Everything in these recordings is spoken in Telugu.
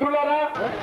మిత్రులారా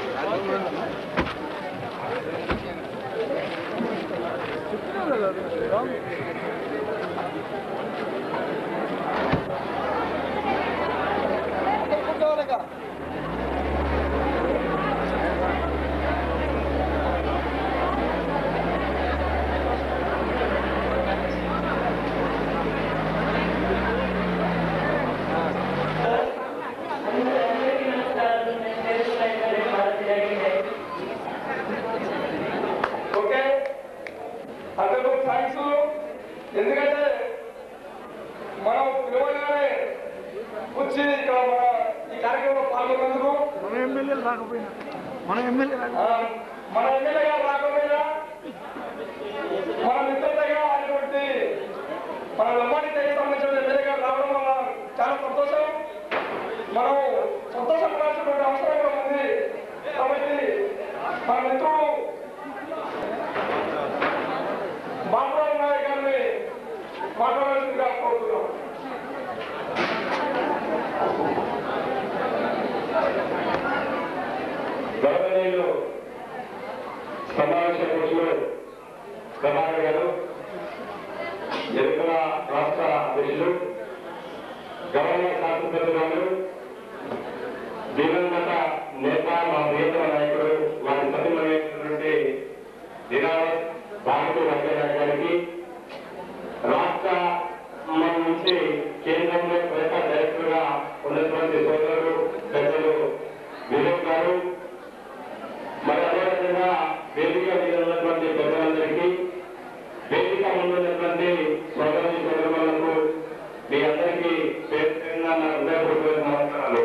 ఓకే అందరూ థ్యాంక్స్ ఎందుకంటే మనం పిలవగానే వచ్చి ఇక్కడ మన ఈ కార్యక్రమంలో పాల్గొన్నందుకు మన ఎమ్మెల్యేలు రాకపోయినా మన ఎమ్మెల్యే ఆ, మన ఎమ్మెల్యే గారు రాకపోయినా మన మిత్రులుగా అయినటువంటి మన లంబాడి తెగ సంబంధించిన ఎమ్మెల్యే గారు రావడం వల్ల చాలా సంతోషం మనం సంతోషపడాల్సినటువంటి అవసరం కూడా ఉంది కాబట్టి మన మిత్రుడు బాబురావు నాయక్ గారిని మాట్లాడాల్సిందిగా కోరుతున్నాం గౌరవనీయులు సమావేశ అధ్యక్షులు ప్రభాకర్ గారు ఎరుకల రాష్ట్ర అధ్యక్షులు గవర్నర్ శాసనసభ్యులు దివంగత నేత మా ప్రియతమ నాయకుడు వారి సతీమైనటువంటి దినావత్ భారతీయ వెంకయ్య గారికి రాష్ట్ర మన నుంచి కేంద్రంలో ప్రజా డైరెక్టర్ గా ఉన్నటువంటి సోదరులు పెద్దలు వివేక్ గారు మరి అదేవిధంగా వేదిక మీద ఉన్నటువంటి పెద్దలందరికీ వేదిక ముందు ఉన్నటువంటి సోదరుని సోదరులకు మీ అందరికీ పేరు పేరున నా హృదయపూర్వక నమస్కారాలు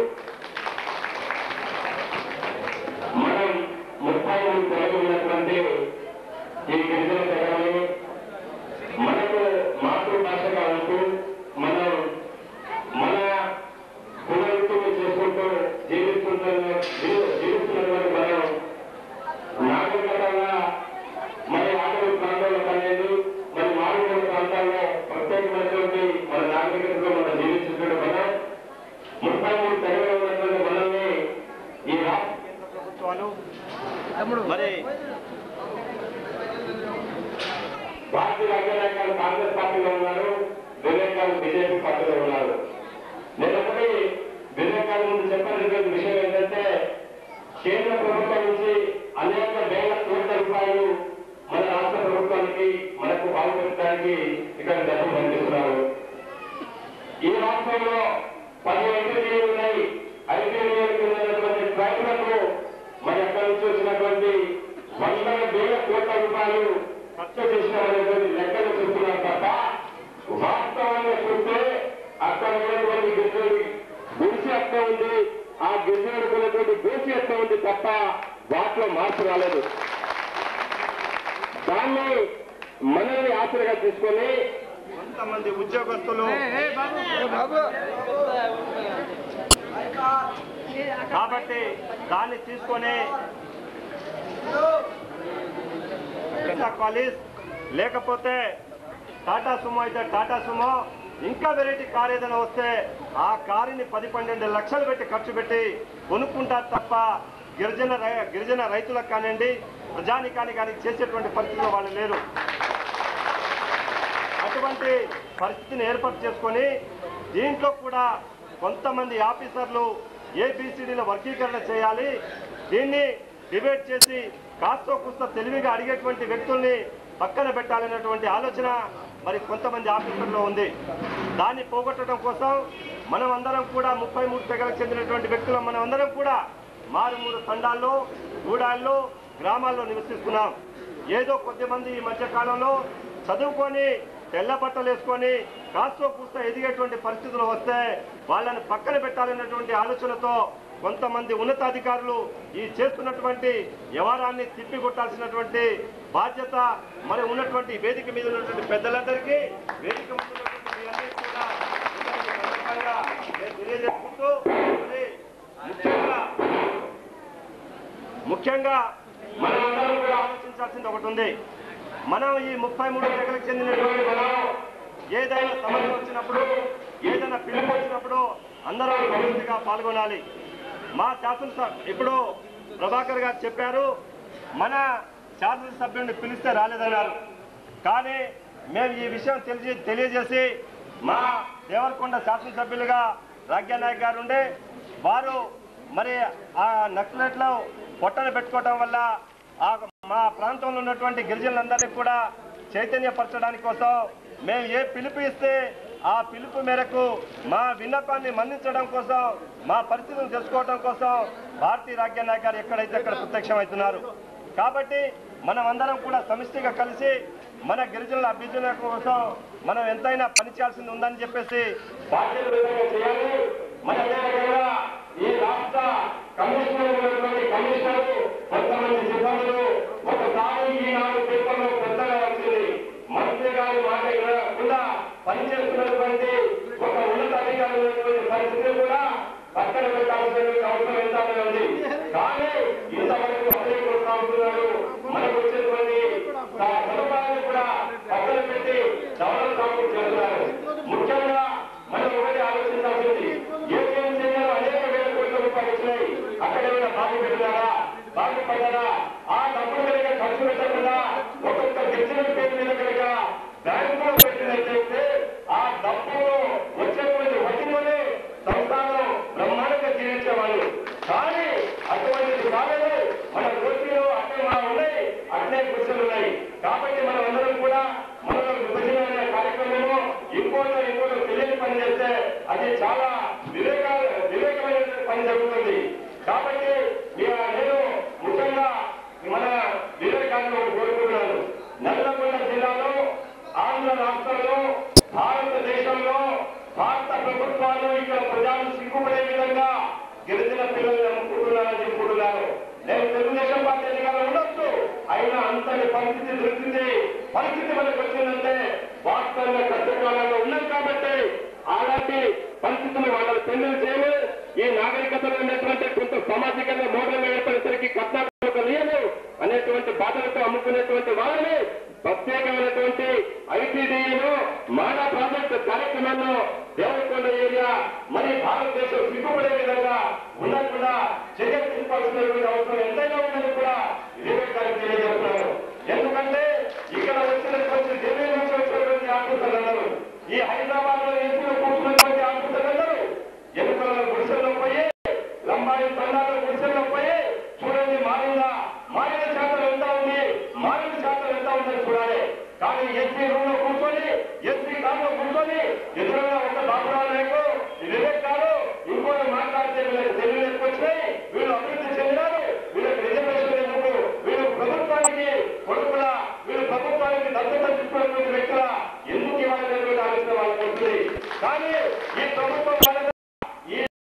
మనం ముప్పై మూడు తెలుగు ఉన్నటువంటి ఈ గిరిజన తెగలని మనకు మాతృభాషగా ఉంటూ మనం మన పునరుత్తులు చేసుకుంటూ జీవిస్తున్న జీవి- జీవిస్తున్నటువంటి మనం నాగరికతంగా మరి ఆటల ప్రాంతాల్లో అనేది మరి మారుమూల ప్రాంతాల్లో ప్రత్యేకమైనటువంటి మన నాగరికతలో మనం జీవిస్తున్నటువంటి మనం ముప్పై మూడు తెగలో ఉన్నటువంటి మనల్ని ఈ రాష్ట్ర కేంద్ర ప్రభుత్వాలు మరి భారతీయ రాజ్యాంగ కాంగ్రెస్ పార్టీలో ఉన్నారు వివేక్ గారు బీజేపీ పార్టీలో ఉన్నారు నేను ఒకటి వివేక్ గారి ముందు చెప్పినటువంటి విషయం ఏంటంటే కేంద్ర ప్రభుత్వం నుంచి అనేక వేల కోట్ల రూపాయలు మన రాష్ట్ర ప్రభుత్వానికి మనకు పాల్గొనడానికి ఇక్కడ డబ్బులు పంపిస్తున్నారు ఈ రాష్ట్రంలో పది ఐటీడీలు ఉన్నాయి ఐటీడీలకు ఉన్నటువంటి ట్రైబులకు మరి అక్కడి నుంచి వచ్చినటువంటి వందల వేల కోట్ల రూపాయలు ఖర్చు చేసినటువంటి లెక్కలు చూస్తున్నారు తప్ప వాస్తవంగా చూస్తే అక్కడ ఉన్నటువంటి గిరిజనుడి గుడిసి అక్క ఉంది ఆ గిరిజనుడికి ఉన్నటువంటి గోసి అక్క ఉంది తప్ప వాటిలో మార్పు రాలేదు దాన్ని మనల్ని ఆసరగా తీసుకొని కొంతమంది ఉద్యోగస్తులు కాబట్టి దాన్ని తీసుకొని పెద్ద కాలేజ్ లేకపోతే టాటా సుమో అయితే టాటా సుమో ఇంకా వెరైటీ కార్ ఏదైనా వస్తే ఆ కారుని పది పన్నెండు లక్షలు పెట్టి ఖర్చు పెట్టి కొనుక్కుంటారు తప్ప గిరిజన రై- గిరిజన రైతులకు కానివ్వండి ప్రజానికానికి కానీ చేసేటువంటి పరిస్థితుల్లో వాళ్ళు లేరు అటువంటి పరిస్థితిని ఏర్పాటు చేసుకొని దీంట్లో కూడా కొంతమంది ఆఫీసర్లు ఏబిసిడీల వర్గీకరణ చేయాలి దీన్ని డిబేట్ చేసి కాస్తో కూస్తో తెలివిగా అడిగేటువంటి వ్యక్తుల్ని పక్కన పెట్టాలనేటువంటి ఆలోచన మరి కొంతమంది ఆఫీసర్లో ఉంది దాన్ని పోగొట్టడం కోసం మనం అందరం కూడా ముప్పై మూడు తెగలకు చెందినటువంటి వ్యక్తులం మనం అందరం కూడా మారుమూరు తండాల్లో గూడాల్లో గ్రామాల్లో నివసిస్తున్నాం ఏదో కొద్దిమంది ఈ మధ్య కాలంలో చదువుకొని తెల్ల బట్టలు వేసుకొని కాస్తో కూస్తో ఎదిగేటువంటి పరిస్థితులు వస్తే వాళ్ళని పక్కన పెట్టాలనేటువంటి ఆలోచనతో కొంతమంది ఉన్నతాధికారులు ఈ చేస్తున్నటువంటి వ్యవహారాన్ని తిప్పికొట్టాల్సినటువంటి బాధ్యత మరి ఉన్నటువంటి వేదిక మీద ఉన్నటువంటి పెద్దలందరికీ వేదిక మీద ఉన్నటువంటి మీ అందరికీ కూడా ఈ సందర్భంగా నేను తెలియజేసుకుంటూ మరి ముఖ్యంగా ముఖ్యంగా మనం అందరం కూడా ఆలోచించాల్సింది ఒకటి ఉంది మనం ఈ ముప్పై మూడు తెగలకు చెందినటువంటి మనం ఏదైనా సమస్య వచ్చినప్పుడు ఏదైనా పిలుపు వచ్చినప్పుడు అందరం సమస్యగా పాల్గొనాలి మా శాసనసభ ఇప్పుడు ప్రభాకర్ గారు చెప్పారు మన శాసనసభ్యుడిని పిలిస్తే రాలేదన్నారు కానీ మేము ఈ విషయం తెలియ తెలియజేసి మా దేవరకొండ శాసనసభ్యులుగా రాజ్యానాయక్ గారు ఉండే వారు మరి ఆ నక్సలెట్లో పొట్టన పెట్టుకోవటం వల్ల ఆ మా ప్రాంతంలో ఉన్నటువంటి గిరిజనులందరినీ కూడా చైతన్యపరచడానికి కోసం మేము ఏ పిలుపు ఇస్తే ఆ పిలుపు మేరకు మా విన్నపాన్ని మన్నించడం కోసం మా పరిస్థితులను తెలుసుకోవడం కోసం భారతీయ రాజ్యానాయక్ గారు ఎక్కడైతే అక్కడ ప్రత్యక్షమవుతున్నారు కాబట్టి మనం అందరం కూడా సమిష్టిగా కలిసి మన గిరిజనుల అభ్యున్నతి కోసం మనం ఎంతైనా పనిచేయాల్సింది ఉందని చెప్పేసి బాధ్యత విధంగా చేయాలి మన అదేవిధంగా ఈ రాష్ట్ర కమిషనర్ ఉన్నటువంటి కమిషనర్ కొంతమంది సిబ్బందులు ఒకసారి ఈనాడు పేపర్లో పెద్దగా వచ్చింది మంత్రి గారి మాట వినకుండా పనిచేస్తున్నటువంటి ఒక ఉన్నతాధికారి ఉన్నటువంటి పరిస్థితి కూడా పక్కన పెట్టాల్సినటువంటి అవసరం ఎంతనే ఉంది కానీ ఇంతవరకు అదే కొనసాగుతున్నాడు మనకు వచ్చేటువంటి ఆ సదుపాయాన్ని కూడా పక్కన పెట్టి డెవలప్ కాకుండా చేస్తున్నారు ముఖ్యంగా మనం ఒకటి ఆలోచించాల్సింది ఏపీఎం చేయాలో అనేక వేల కోట్ల రూపాయలు వచ్చినాయి అక్కడ ఏమైనా బాగు పెట్టినారా బాగుపడ్డారా ఆ డబ్బులు కనుక ఖర్చు పెట్టకుండా ఒక్కొక్క గిరిజన పేరు మీద కనుక బ్యాంకులో పెట్టినట్లయితే ఆ డబ్బులు వచ్చేటువంటి వడ్డీలోనే సంస్థానం బ్రహ్మాండంగా జీవించేవాళ్ళు కానీ అటువంటిది కాలేదు మన కోర్టులో అట్టే మా ఉన్నాయి అట్లే కుర్చీలు ఉన్నాయి కాబట్టి మనం అందరం కూడా మనలో విభజన అనే కార్యక్రమము ఇంకోటో ఇంకోటో తెలియని పని చేస్తే అది చాలా వివేక వివేకమైన పని జరుగుతుంది కాబట్టి ఇక నేను ముఖ్యంగా మన వివేకాన్ని ఒకటి కోరుకుంటున్నాను నల్లగొండ జిల్లాలో ఆంధ్ర రాష్ట్రంలో భారతదేశంలో భారత ప్రభుత్వాలు ఇక్కడ ప్రజలు సిగ్గుపడే విధంగా గిరిజన పిల్లల్ని అమ్ముకుంటున్నారని చెప్పుకుంటున్నారు నేను తెలుగుదేశం పార్టీ ఎన్నికలు ఉండొచ్చు అయినా అంతటి పరిస్థితి దొరికింది పరిస్థితి మనకు వచ్చిందంటే వాస్తవంగా కష్టకాలంలో ఉన్నాం కాబట్టి అలాంటి పరిస్థితులు వాళ్ళ పెళ్లి చేయము ఈ నాగరికతలో ఉన్నటువంటి కొంత సామాజికంగా మోడల్ ఏర్పడేసరికి కర్ణాటక లేదు అనేటువంటి బాధలతో అమ్ముకునేటువంటి వాళ్ళని ప్రత్యేకమైనటువంటి ఐటీడీలో మాడా ప్రాజెక్ట్ కార్యక్రమంలో దేవరకొండ ఏరియా మరి భారతదేశం సిగ్గుపడే విధంగా ఉండకుండా చర్య తీసుకోవాల్సినటువంటి అవసరం ఎంతైనా ఉందని కూడా వివేక్ గారికి తెలియజేస్తున్నారు ఎందుకంటే ఇక్కడ వచ్చినటువంటి ఢిల్లీ నుంచి వచ్చినటువంటి ఆఫీసర్లందరూ ఈ హైదరాబాద్ లో ఏసీలో కూర్చున్నటువంటి ఆఫీసర్లందరూ ఎన్నికల గుడిసెల్లో పోయి లంబాయి తండాల గుడిసెల్లో పోయి చూడండి మారిందా మారిన శాతం ఎంత ఉంది మారిన శాతం ఎంత ఉందని చూడాలి కానీ ఎస్పీ రూమ్ లో కూర్చొని ఎస్పీ కారులో కూర్చొని ఎదురుగా ఒక బాబురా నాయకు వివేక్ గారు ఇంకోటి మాట్లాడితే వీళ్ళకి తెలివి ఎక్కువ వచ్చినాయి వీళ్ళు అభివృద్ధి చెందినారు వీళ్ళకి రిజర్వేషన్ ఎందుకు వీళ్ళు ప్రభుత్వానికి కొడుకుల వీళ్ళు ప్రభుత్వానికి దత్తత తీసుకున్నటువంటి వ్యక్తుల ఎందుకు ఇవ్వాలనేటువంటి ఆలోచన వాళ్ళకి వస్తుంది కానీ ఈ ప్రభుత్వం వాళ్ళ